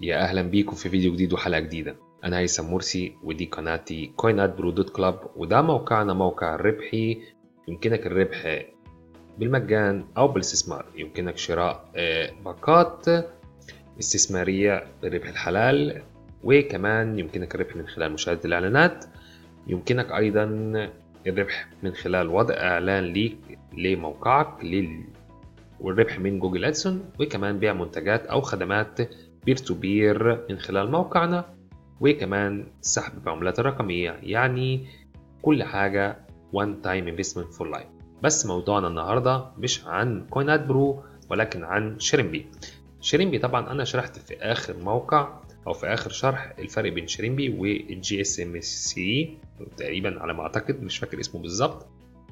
يا اهلا بيكم في فيديو جديد وحلقه جديده انا هيثم مرسي ودي قناتي كوينات برو دوت كلاب وده موقعنا موقع ربحي يمكنك الربح بالمجان او بالاستثمار يمكنك شراء آه، باقات استثماريه بالربح الحلال وكمان يمكنك الربح من خلال مشاهده الاعلانات يمكنك ايضا الربح من خلال وضع اعلان ليك لموقعك لل والربح من جوجل ادسون وكمان بيع منتجات او خدمات بير تو بير من خلال موقعنا وكمان سحب بعملات الرقمية يعني كل حاجة one time investment for life بس موضوعنا النهاردة مش عن كوينات برو ولكن عن شريمبي شريمبي طبعا أنا شرحت في آخر موقع أو في آخر شرح الفرق بين شريمبي والجي اس ام سي تقريبا على ما أعتقد مش فاكر اسمه بالظبط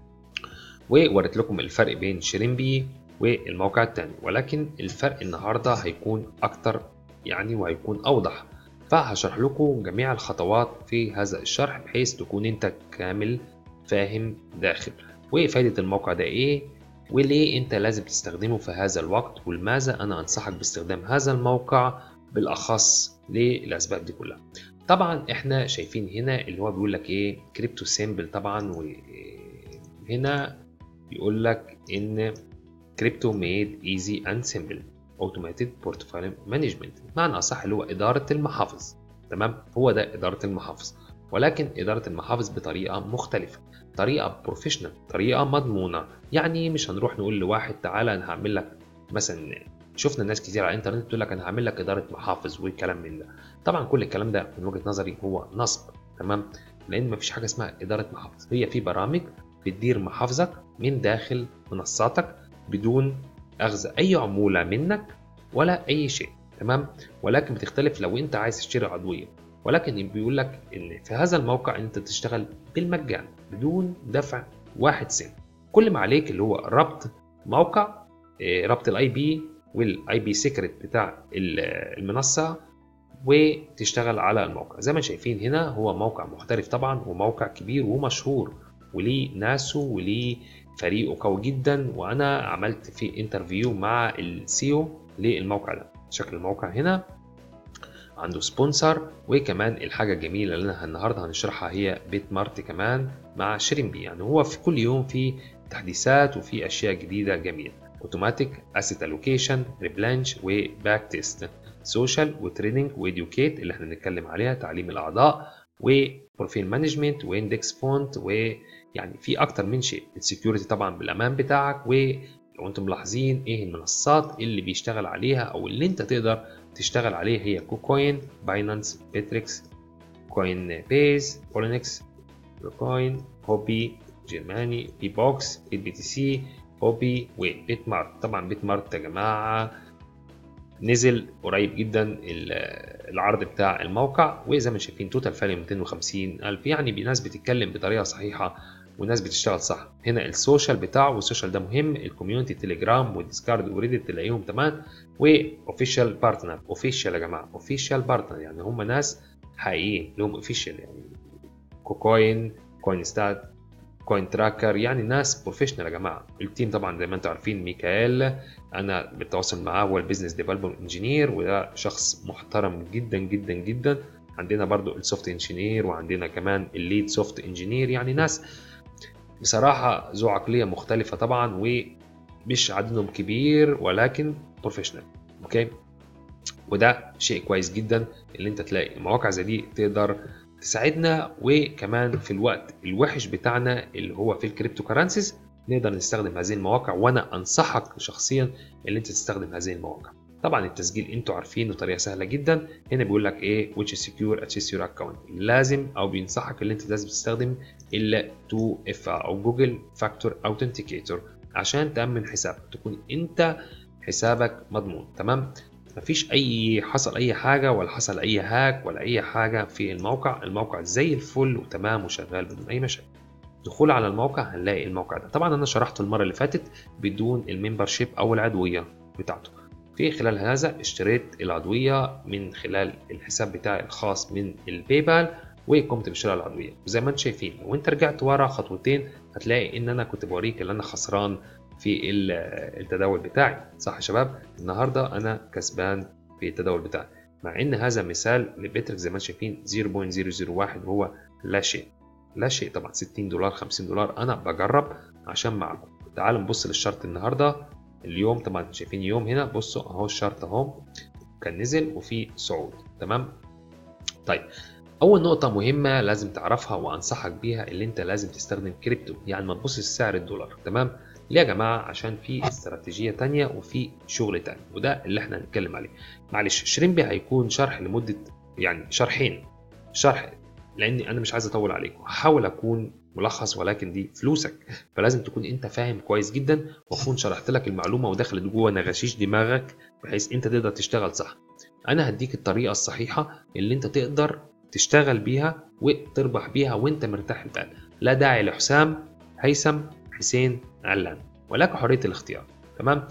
ووريت لكم الفرق بين شريمبي والموقع التاني ولكن الفرق النهارده هيكون أكتر يعني وهيكون أوضح فهشرح لكم جميع الخطوات في هذا الشرح بحيث تكون انت كامل فاهم داخل وفايدة الموقع ده ايه وليه انت لازم تستخدمه في هذا الوقت ولماذا انا انصحك باستخدام هذا الموقع بالاخص للاسباب دي كلها طبعا احنا شايفين هنا اللي هو بيقول لك ايه كريبتو سيمبل طبعا وهنا بيقول لك ان كريبتو ميد ايزي اند سيمبل اوتوماتيد بورتفوليو مانجمنت بمعنى اصح اللي هو اداره المحافظ تمام هو ده اداره المحافظ ولكن اداره المحافظ بطريقه مختلفه طريقه بروفيشنال طريقه مضمونه يعني مش هنروح نقول لواحد تعالى انا هعمل لك مثلا شفنا ناس كتير على الانترنت تقول لك انا هعمل لك اداره محافظ والكلام من ده طبعا كل الكلام ده من وجهه نظري هو نصب تمام لان مفيش حاجه اسمها اداره محافظ هي في برامج بتدير محافظك من داخل منصاتك بدون اخذ اي عموله منك ولا اي شيء تمام ولكن بتختلف لو انت عايز تشتري عضويه ولكن بيقول لك ان في هذا الموقع انت تشتغل بالمجان بدون دفع واحد سنت كل ما عليك اللي هو ربط موقع ربط الاي بي والاي بي سيكريت بتاع المنصه وتشتغل على الموقع زي ما شايفين هنا هو موقع محترف طبعا وموقع كبير ومشهور وليه ناسه وليه فريقه قوي جدا وانا عملت في انترفيو مع السيو للموقع ده شكل الموقع هنا عنده سبونسر وكمان الحاجه الجميله اللي انا النهارده هنشرحها هي بيت مارت كمان مع شريمبي يعني هو في كل يوم في تحديثات وفي اشياء جديده جميله اوتوماتيك اسيت الوكيشن ريبلانش وباك تيست سوشيال وتريدنج واديوكيت اللي احنا بنتكلم عليها تعليم الاعضاء وبروفيل مانجمنت واندكس فونت ويعني في اكتر من شيء السكيورتي طبعا بالامان بتاعك ولو انتم ملاحظين ايه المنصات اللي بيشتغل عليها او اللي انت تقدر تشتغل عليها هي كوكوين باينانس بيتريكس كوين بيز بولينكس كوين هوبي جيرماني بي بوكس بي تي سي هوبي وبيت مارت طبعا بيت مارت يا جماعه نزل قريب جدا العرض بتاع الموقع وزي ما شايفين توتال فاليو 250 الف يعني ناس بتتكلم بطريقه صحيحه وناس بتشتغل صح هنا السوشيال بتاعه والسوشيال ده مهم الكوميونتي تليجرام وديسكارد وريدت تلاقيهم تمام واوفيشال بارتنر اوفيشال يا جماعه اوفيشال بارتنر يعني هم ناس حقيقيين لهم اوفيشال يعني كوكوين كوين ستات كوين تراكر يعني ناس بروفيشنال يا جماعه التيم طبعا زي ما انتم عارفين ميكائيل انا بتواصل معاه هو البيزنس ديفلوبمنت انجينير وده شخص محترم جدا جدا جدا عندنا برضو السوفت انجينير وعندنا كمان الليد سوفت انجينير يعني ناس بصراحة ذو عقلية مختلفة طبعا ومش عددهم كبير ولكن بروفيشنال اوكي وده شيء كويس جدا اللي انت تلاقي مواقع زي دي تقدر تساعدنا وكمان في الوقت الوحش بتاعنا اللي هو في الكريبتو كرنسيز نقدر نستخدم هذه المواقع وانا انصحك شخصيا اللي انت تستخدم هذه المواقع طبعا التسجيل انتوا عارفينه طريقه سهله جدا هنا بيقول لك ايه which is secure access your account لازم او بينصحك اللي انت لازم تستخدم ال 2 اف او جوجل فاكتور اوثنتيكيتور عشان تامن حسابك تكون انت حسابك مضمون تمام مفيش اي حصل اي حاجه ولا حصل اي هاك ولا اي حاجه في الموقع الموقع زي الفل وتمام وشغال بدون اي مشاكل دخول على الموقع هنلاقي الموقع ده طبعا انا شرحته المره اللي فاتت بدون الممبرشيب او العضويه بتاعته في خلال هذا اشتريت العضوية من خلال الحساب بتاعي الخاص من الباي وقمت بشراء العضوية وزي ما انتم شايفين وانت رجعت ورا خطوتين هتلاقي ان انا كنت بوريك ان انا خسران في التداول بتاعي صح يا شباب النهاردة انا كسبان في التداول بتاعي مع ان هذا مثال لبيتريك زي ما شايفين 0.001 هو لا شيء لا شيء طبعا 60 دولار 50 دولار انا بجرب عشان معكم تعالوا نبص للشرط النهارده اليوم طبعا شايفين يوم هنا بصوا اهو الشرط اهو كان نزل وفي صعود تمام طيب اول نقطة مهمة لازم تعرفها وانصحك بيها اللي انت لازم تستخدم كريبتو يعني ما تبصش لسعر الدولار تمام ليه يا جماعة عشان في استراتيجية تانية وفي شغل تاني وده اللي احنا هنتكلم عليه معلش شريمبي هيكون شرح لمدة يعني شرحين شرح لاني انا مش عايز اطول عليكم هحاول اكون ملخص ولكن دي فلوسك فلازم تكون انت فاهم كويس جدا واكون شرحت لك المعلومه ودخلت جوه نغشيش دماغك بحيث انت تقدر تشتغل صح انا هديك الطريقه الصحيحه اللي انت تقدر تشتغل بيها وتربح بيها وانت مرتاح البال لا داعي لحسام هيثم حسين علان ولك حريه الاختيار تمام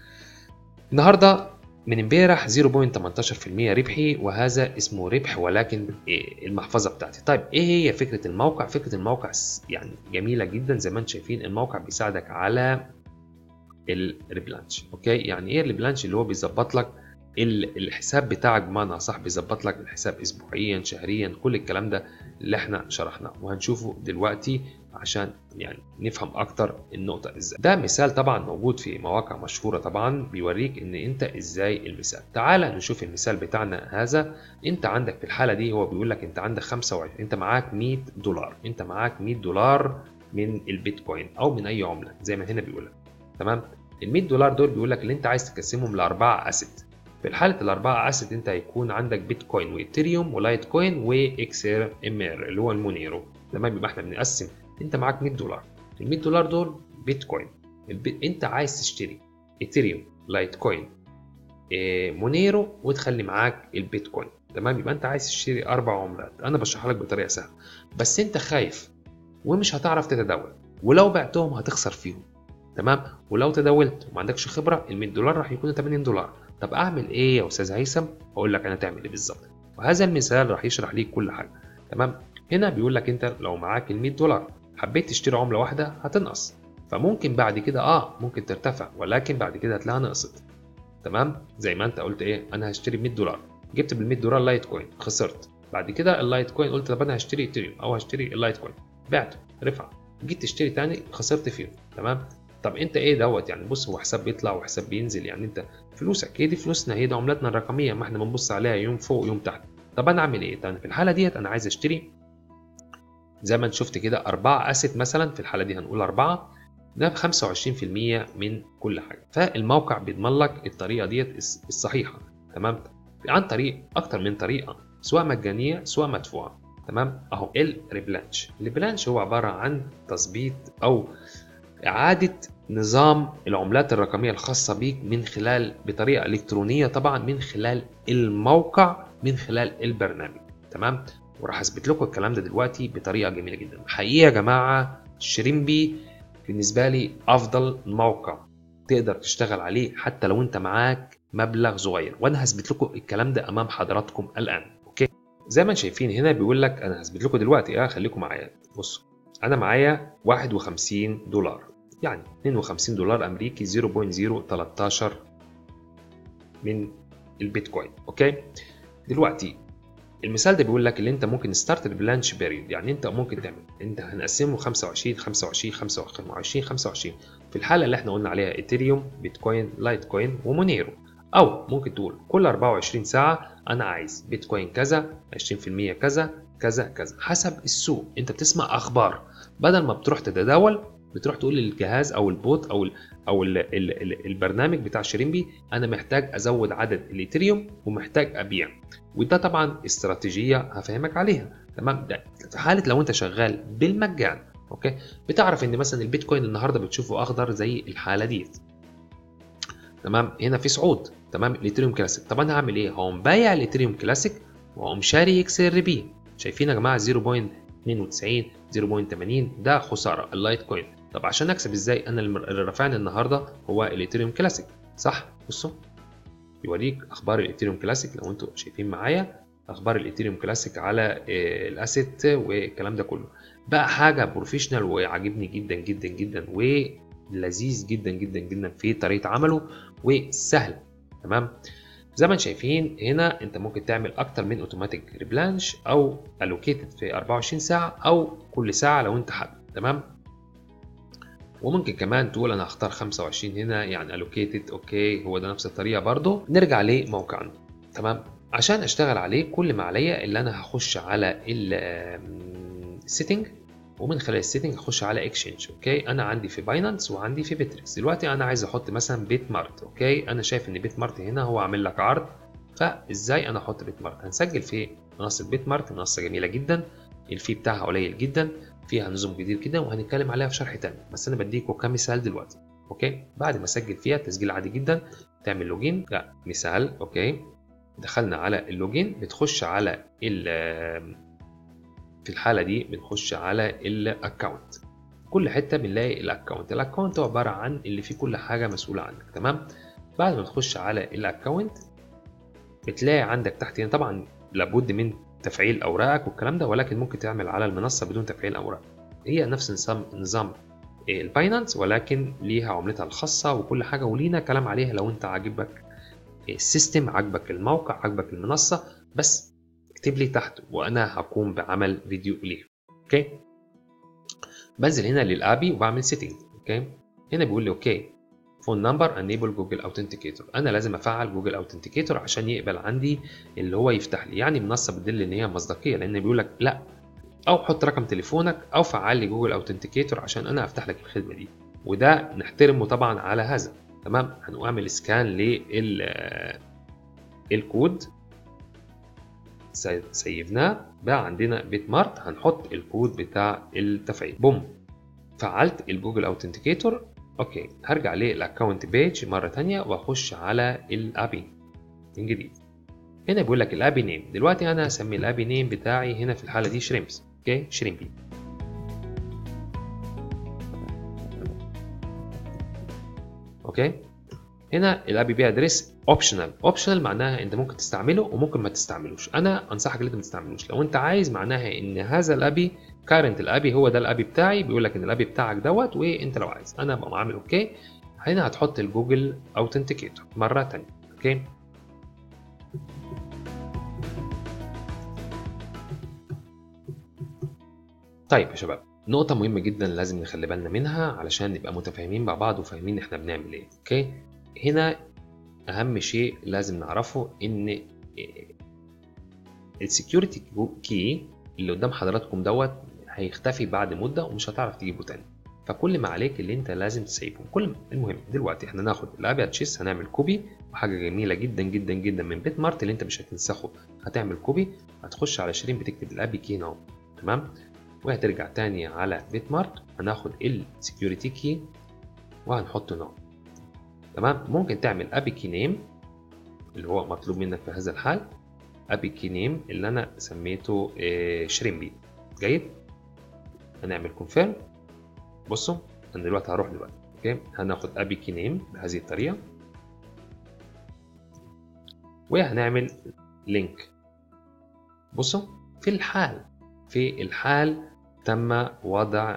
النهارده من امبارح 0.18% ربحي وهذا اسمه ربح ولكن المحفظه بتاعتي طيب ايه هي فكره الموقع فكره الموقع يعني جميله جدا زي ما انتم شايفين الموقع بيساعدك على الريبلانش اوكي يعني ايه الريبلانش اللي هو بيظبط لك الحساب بتاعك بمعنى صح بيظبط لك الحساب اسبوعيا شهريا كل الكلام ده اللي احنا شرحناه وهنشوفه دلوقتي عشان يعني نفهم اكتر النقطة ازاي ده مثال طبعا موجود في مواقع مشهورة طبعا بيوريك ان انت ازاي المثال تعال نشوف المثال بتاعنا هذا انت عندك في الحالة دي هو بيقول لك انت عندك 25 انت معاك 100 دولار انت معاك 100 دولار من البيتكوين او من اي عملة زي ما هنا بيقول لك تمام ال 100 دولار دول بيقول لك اللي انت عايز تقسمهم لاربعة اسيت في حالة الأربعة أسيت أنت هيكون عندك بيتكوين وإيثيريوم ولايت كوين وإكسير إم آر اللي هو المونيرو تمام يبقى إحنا بنقسم أنت معاك 100 دولار ال 100 دولار دول بيتكوين البي... أنت عايز تشتري إيثيريوم لايت كوين إيه مونيرو وتخلي معاك البيتكوين تمام يبقى أنت عايز تشتري أربع عملات أنا بشرحها لك بطريقة سهلة بس أنت خايف ومش هتعرف تتداول ولو بعتهم هتخسر فيهم تمام ولو تداولت وما عندكش خبره ال 100 دولار راح يكونوا 80 دولار طب اعمل ايه يا استاذ هيثم اقول لك انا تعمل ايه بالظبط وهذا المثال راح يشرح ليك كل حاجه تمام هنا بيقول لك انت لو معاك ال 100 دولار حبيت تشتري عمله واحده هتنقص فممكن بعد كده اه ممكن ترتفع ولكن بعد كده هتلاقيها نقصت تمام زي ما انت قلت ايه انا هشتري ب 100 دولار جبت بال 100 دولار لايت كوين خسرت بعد كده اللايت كوين قلت طب انا هشتري ايثيريوم او هشتري اللايت كوين بعته رفع جيت تشتري تاني خسرت فيه تمام طب انت ايه دوت يعني بص هو حساب بيطلع وحساب بينزل يعني انت فلوسك هي دي فلوسنا هي دي عملاتنا الرقميه ما احنا بنبص عليها يوم فوق يوم تحت طب انا اعمل ايه طب في الحاله ديت انا عايز اشتري زي ما انت شفت كده أربعة أسيت مثلا في الحالة دي هنقول أربعة ده ب 25% من كل حاجة فالموقع بيضمن لك الطريقة ديت الصحيحة تمام عن طريق أكتر من طريقة سواء مجانية سواء مدفوعة تمام أهو الريبلانش الريبلانش هو عبارة عن تظبيط أو إعادة نظام العملات الرقمية الخاصة بيك من خلال بطريقة إلكترونية طبعا من خلال الموقع من خلال البرنامج تمام وراح اثبت لكم الكلام ده دلوقتي بطريقه جميله جدا حقيقه يا جماعه شريمبي بالنسبه لي افضل موقع تقدر تشتغل عليه حتى لو انت معاك مبلغ صغير وانا هثبت لكم الكلام ده امام حضراتكم الان اوكي زي ما شايفين هنا بيقول لك انا هثبت لكم دلوقتي اه خليكم معايا بصوا انا معايا 51 دولار يعني 52 دولار امريكي 0.013 من البيتكوين اوكي دلوقتي المثال ده بيقول لك اللي انت ممكن ستارت البلانش بيريود يعني انت ممكن تعمل انت هنقسمه 25 25 25 25 في الحاله اللي احنا قلنا عليها ايثيريوم بيتكوين لايت كوين ومونيرو او ممكن تقول كل 24 ساعه انا عايز بيتكوين كذا 20% كذا كذا كذا حسب السوق انت بتسمع اخبار بدل ما بتروح تتداول بتروح تقول للجهاز او البوت او ال او ال ال ال البرنامج بتاع شريمبي انا محتاج ازود عدد الايثيريوم ومحتاج ابيع وده طبعا استراتيجيه هفهمك عليها تمام ده في حاله لو انت شغال بالمجان اوكي بتعرف ان مثلا البيتكوين النهارده بتشوفه اخضر زي الحاله ديت تمام هنا في صعود تمام الايثيريوم كلاسيك طب انا هعمل ايه هقوم بايع الايثيريوم كلاسيك واقوم شاري اكس ار بي شايفين يا جماعه 0.92 0.80 ده خساره اللايت كوين طب عشان اكسب ازاي انا اللي رافعني النهارده هو الايثيريوم كلاسيك صح بصوا يوريك اخبار الايثيريوم كلاسيك لو انتوا شايفين معايا اخبار الايثيريوم كلاسيك على الاسيت والكلام ده كله بقى حاجه بروفيشنال وعاجبني جدا جدا جدا ولذيذ جدا جدا جدا في طريقه عمله وسهل تمام زي ما انتم شايفين هنا انت ممكن تعمل اكتر من اوتوماتيك ريبلانش او الوكيتد في 24 ساعه او كل ساعه لو انت حابب تمام وممكن كمان تقول انا هختار 25 هنا يعني الوكيتد اوكي هو ده نفس الطريقه برضو نرجع لموقعنا تمام عشان اشتغل عليه كل ما عليا اللي انا هخش على السيتنج ومن خلال السيتنج هخش على اكسشينج اوكي انا عندي في باينانس وعندي في بيتريكس دلوقتي انا عايز احط مثلا بيت مارت اوكي انا شايف ان بيت مارت هنا هو عامل لك عرض فازاي انا احط بيت مارت هنسجل في منصه بيت مارت منصه جميله جدا الفي بتاعها قليل جدا فيها نظم كتير جدا وهنتكلم عليها في شرح تاني بس انا بديكم كمثال دلوقتي اوكي بعد ما اسجل فيها تسجيل عادي جدا تعمل لوجين لا مثال اوكي دخلنا على اللوجين بتخش على في الحالة دي بنخش على الاكونت كل حتة بنلاقي الاكونت الاكونت هو عبارة عن اللي فيه كل حاجة مسؤولة عنك تمام بعد ما تخش على الاكونت بتلاقي عندك تحت هنا طبعا لابد من تفعيل اوراقك والكلام ده ولكن ممكن تعمل على المنصة بدون تفعيل اوراق هي نفس نظام نظام الباينانس ولكن ليها عملتها الخاصة وكل حاجة ولينا كلام عليها لو انت عاجبك السيستم عاجبك الموقع عاجبك المنصة بس اكتب لي تحت وانا هقوم بعمل فيديو ليه اوكي بنزل هنا للابي وبعمل سيتنج اوكي هنا بيقول لي اوكي فون نمبر انيبل جوجل اوثنتيكيتور انا لازم افعل جوجل اوثنتيكيتور عشان يقبل عندي اللي هو يفتح لي يعني منصه بتدل ان هي مصداقيه لان بيقول لك لا او حط رقم تليفونك او فعل لي جوجل اوثنتيكيتور عشان انا افتح لك الخدمه دي وده نحترمه طبعا على هذا تمام هنعمل سكان لل الكود سيفناه بقى عندنا بيت مارت هنحط الكود بتاع التفعيل بوم فعلت الجوجل اوثنتيكيتور اوكي هرجع للاكونت بيج مره ثانيه واخش على الابي من جديد هنا بيقول لك الابي نيم دلوقتي انا هسمي الابي نيم بتاعي هنا في الحاله دي شريمبس اوكي شريمبي اوكي هنا الابي بي ادريس اوبشنال اوبشنال معناها انت ممكن تستعمله وممكن ما تستعملوش انا انصحك ان انت ما تستعملوش لو انت عايز معناها ان هذا الابي كارنت الابي هو ده الابي بتاعي بيقول لك ان الابي بتاعك دوت وانت لو عايز انا ابقى عامل اوكي هنا هتحط الجوجل اوثنتيكيتور مره ثانيه اوكي طيب يا شباب نقطة مهمة جدا لازم نخلي بالنا منها علشان نبقى متفاهمين مع بعض وفاهمين احنا بنعمل ايه اوكي هنا اهم شيء لازم نعرفه ان السكيورتي كي اللي قدام حضراتكم دوت هيختفي بعد مدة ومش هتعرف تجيبه تاني فكل ما عليك اللي انت لازم تسيبه كل المهم دلوقتي احنا ناخد الابيض تشيس هنعمل كوبي وحاجه جميله جدا جدا جدا من بيت مارت اللي انت مش هتنسخه هتعمل كوبي هتخش على شيرين بتكتب الابي كي هنا تمام وهترجع تاني على بيت مارت هناخد السكيورتي كي وهنحطه هنا تمام ممكن تعمل ابي كي نيم اللي هو مطلوب منك في هذا الحال ابي كي نيم اللي انا سميته شريمبي جيد هنعمل كونفيرم بصوا انا دلوقتي هروح دلوقتي اوكي هناخد ابي كي نيم بهذه الطريقه وهنعمل لينك بصوا في الحال في الحال تم وضع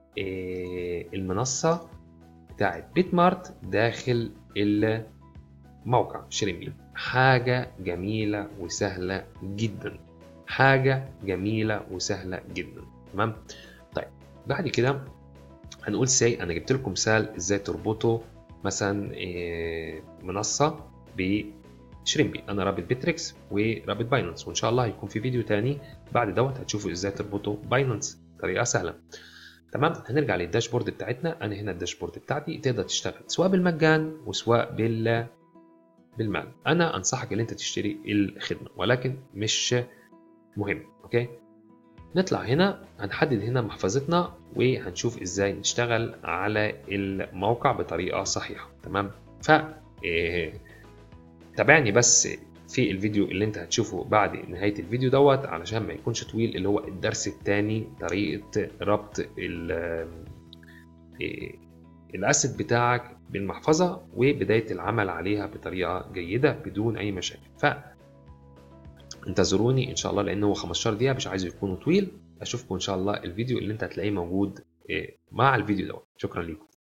المنصة بتاعت بيت مارت داخل الموقع شيرين حاجة جميلة وسهلة جدا حاجة جميلة وسهلة جدا تمام طيب بعد كده هنقول سي انا جبت لكم مثال ازاي تربطوا مثلا منصة بشريمبي انا رابط بيتريكس ورابط باينانس وان شاء الله هيكون في فيديو تاني بعد دوت هتشوفوا ازاي تربطوا باينانس طريقة سهلة تمام هنرجع للداشبورد بتاعتنا انا هنا الداشبورد بتاعتي تقدر تشتغل سواء بالمجان وسواء بال بالمال انا انصحك ان انت تشتري الخدمه ولكن مش مهم اوكي نطلع هنا هنحدد هنا محفظتنا وهنشوف ازاي نشتغل على الموقع بطريقه صحيحه تمام ف تابعني بس في الفيديو اللي انت هتشوفه بعد نهاية الفيديو دوت علشان ما يكونش طويل اللي هو الدرس الثاني طريقة ربط الاسد بتاعك بالمحفظة وبداية العمل عليها بطريقة جيدة بدون اي مشاكل ف انتظروني ان شاء الله لانه هو 15 دقيقة مش عايزه يكون طويل اشوفكم ان شاء الله الفيديو اللي انت هتلاقيه موجود مع الفيديو دوت شكرا لكم